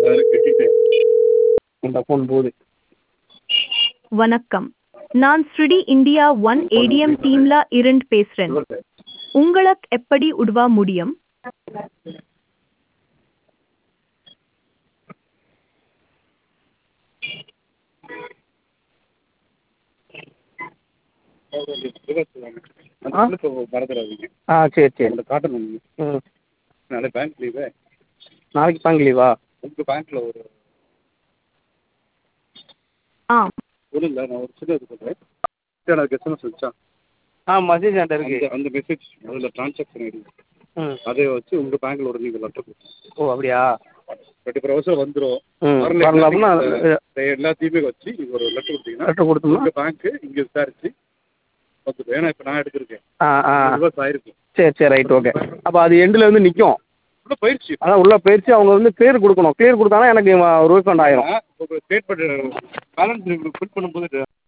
பதினாறு கட்டிட்டு இந்த ஃபோன் போகுது வணக்கம் நான் ஸ்ருடி இந்தியா ஒன் ஏடிஎம் டீம்ல இருந்து பேசுறேன் உங்களுக்கு எப்படி உதவ முடியும் ஆ? மறந்துடாதீங்க ஆ சரி சரி அந்த காட்டணும் நீங்கள் ம் நாளை பேங்க் லீவு நாளைக்கு பேங்க் லீவா உங்கள் பேங்க்கில் ஒரு ஆ ஒன்றும் இல்லை நான் ஒரு சின்ன இது சொல்கிறேன் எனக்கு எஸ்எம்எஸ் வந்துச்சா ஆ மெசேஜ் என்கிட்ட இருக்கு அந்த அந்த மெசேஜ் அதில் ட்ரான்சாக்ஷன் ஐடி ம் அதை வச்சு உங்கள் பேங்க்கில் ஒரு நீங்கள் லெட்டர் கொடுக்கணும் ஓ அப்படியா டுவெண்ட்டி ஃபோர் ஹவர்ஸில் வந்துடும் ம் வரல வரல அப்படின்னா இந்த எல்லாத்தையுமே வச்சு நீங்கள் ஒரு லெட்டர் கொடுத்தீங்கன்னா லெட்டர் கொடுத்தோம்னா உங்கள் பேங்க்கு இங்கே விசாரிச்சு வந்துடும் ஏன்னா இப்போ நான் எடுத்திருக்கேன் ஆ ஆ ரிவர்ஸ் ஆயிருக்கு சரி சரி ரைட் ஓகே அப்போ அது எண்டில் வந்து நிற்கும் உள்ள போயிடுச்சு அதான் உள்ள போயிடுச்சு அவங்க வந்து கிளியர் கொடுக்கணும் கிளியர் கொடுத்தாங்கன்னா எனக்கு ரீஃபண்ட் ஆயிரும் உங்கள் ஸ்டேட்மெண்ட் பேலன்ஸ் ஃபில் பண்ணும்போது